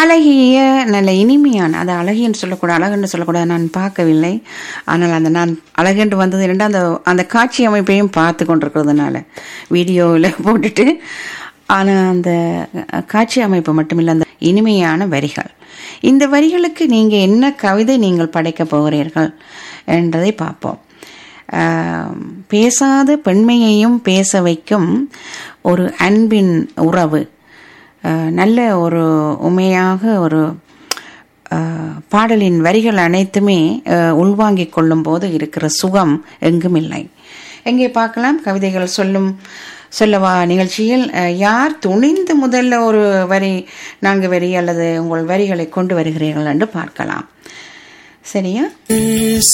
அழகிய நல்ல இனிமையான அது அழகின்னு சொல்லக்கூடாது அழகுன்னு சொல்லக்கூடாது நான் பார்க்கவில்லை ஆனால் அந்த நான் அழகென்று வந்தது இரண்டு அந்த அந்த காட்சி அமைப்பையும் பார்த்து கொண்டிருக்கிறதுனால வீடியோவில் போட்டுட்டு ஆனால் அந்த காட்சி அமைப்பு மட்டுமில்லை அந்த இனிமையான வரிகள் இந்த வரிகளுக்கு நீங்கள் என்ன கவிதை நீங்கள் படைக்கப் போகிறீர்கள் என்றதை பார்ப்போம் ஆம், பேசாத பெண்மையையும் பேச வைக்கும் ஒரு அன்பின் உறவு அஹ், நல்ல ஒரு உண்மையாக ஒரு அஹ், பாடலின் வரிகள் அனைத்துமே அஹ், உள்வாங்கிக் கொள்ளும் போது இருக்கிற சுகம் எங்கும் இல்லை எங்கே பார்க்கலாம் கவிதைகள் சொல்லும் சொல்லவா நிகழ்ச்சியில் அஹ், யார் துணிந்து முதல்ல ஒரு வரி நான்கு வரி அல்லது உங்கள் வரிகளை கொண்டு வருகிறீர்கள் என்று பார்க்கலாம் சரியா பேச